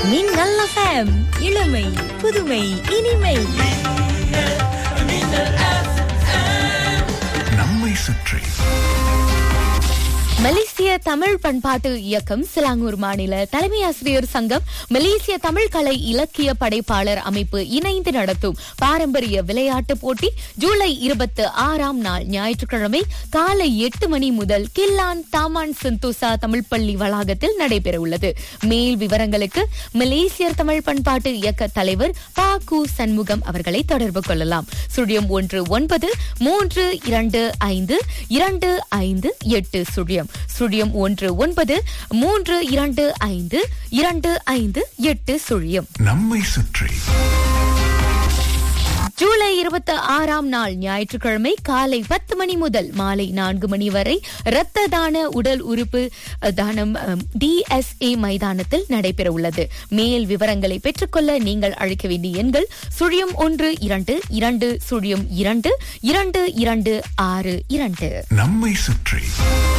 மின்னல் எஃப்எம் இளமை புதுமை இனிமை நம்மை சுற்றி மலேசிய தமிழ் பண்பாட்டு இயக்கம் சிலாங்கூர் மாநில தலைமை ஆசிரியர் சங்கம் மலேசிய தமிழ் கலை இலக்கிய படைப்பாளர் அமைப்பு இணைந்து நடத்தும் பாரம்பரிய விளையாட்டு போட்டி ஜூலை இருபத்தி ஆறாம் நாள் ஞாயிற்றுக்கிழமை காலை எட்டு மணி முதல் கில்லான் தாமான் செந்தோசா தமிழ் பள்ளி வளாகத்தில் நடைபெறவுள்ளது மேல் விவரங்களுக்கு மலேசியர் தமிழ் பண்பாட்டு இயக்க தலைவர் பா கு சண்முகம் அவர்களை தொடர்பு கொள்ளலாம் சுழியம் ஒன்று ஒன்பது மூன்று இரண்டு ஐந்து இரண்டு ஐந்து எட்டு சுழியம் சுழியம் ஒன்று ஒன்பது மூன்று இரண்டு ஐந்து இரண்டு ஐந்து எட்டு சுழியம் நம்மை சுற்றி ஜூலை இருபத்தி ஆறாம் நாள் ஞாயிற்றுக்கிழமை காலை பத்து மணி முதல் மாலை நான்கு மணி வரை இரத்த தான உடல் உறுப்பு அஹ், தானம் டிஎஸ்ஏ மைதானத்தில் நடைபெற உள்ளது மேல் விவரங்களை பெற்றுக்கொள்ள நீங்கள் அழைக்க வேண்டிய எண்கள் சுழியம் ஒன்று இரண்டு இரண்டு சுழியம் இரண்டு இரண்டு இரண்டு ஆறு இரண்டு நம்மை சுற்றி